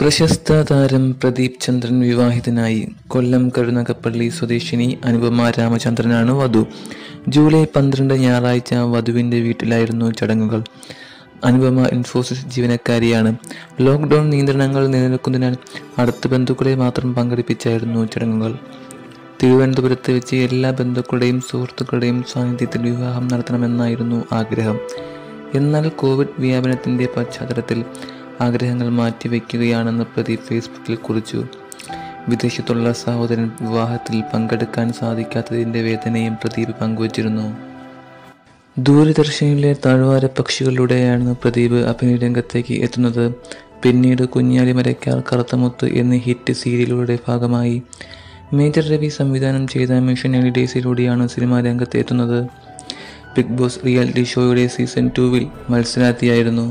പ്രശസ്ത താരം പ്രദീപ് ചന്ദ്രൻ വിവാഹിതനായി കൊല്ലം കരുനകപ്പള്ളി സ്വദേശിനി അനുപമ രാമചന്ദ്രനാണ് വധു ജൂലൈ പന്ത്രണ്ട് ഞായറാഴ്ച വധുവിൻ്റെ വീട്ടിലായിരുന്നു ചടങ്ങുകൾ അനുപമ ഇൻഫോസിസ് ജീവനക്കാരിയാണ് ലോക്ക്ഡൗൺ നിയന്ത്രണങ്ങൾ നിലനിൽക്കുന്നതിനാൽ അടുത്ത ബന്ധുക്കളെ മാത്രം പങ്കെടുപ്പിച്ചായിരുന്നു ചടങ്ങുകൾ തിരുവനന്തപുരത്ത് വെച്ച് എല്ലാ ബന്ധുക്കളുടെയും സുഹൃത്തുക്കളുടെയും സാന്നിധ്യത്തിൽ വിവാഹം നടത്തണമെന്നായിരുന്നു ആഗ്രഹം എന്നാൽ കോവിഡ് വ്യാപനത്തിന്റെ പശ്ചാത്തലത്തിൽ ആഗ്രഹങ്ങൾ മാറ്റിവെക്കുകയാണെന്ന് പ്രദീപ് ഫേസ്ബുക്കിൽ കുറിച്ചു വിദേശത്തുള്ള സഹോദരൻ വിവാഹത്തിൽ പങ്കെടുക്കാൻ സാധിക്കാത്തതിന്റെ വേദനയും പ്രദീപ് പങ്കുവച്ചിരുന്നു ദൂരദർശനിലെ താഴ്വാര പക്ഷികളിലൂടെയാണ് പ്രദീപ് അഭിനയ രംഗത്തേക്ക് എത്തുന്നത് പിന്നീട് കുഞ്ഞാലി മരയ്ക്കാർ കറുത്തമുത്ത് എന്നീ ഹിറ്റ് സീരിയലുകളുടെ ഭാഗമായി മേജർ രവി സംവിധാനം ചെയ്ത മിഷൻ എലിഡേസിലൂടെയാണ് സിനിമാ രംഗത്ത് എത്തുന്നത് ബിഗ് ബോസ് റിയാലിറ്റി ഷോയുടെ സീസൺ ടൂവിൽ മത്സരാർത്ഥിയായിരുന്നു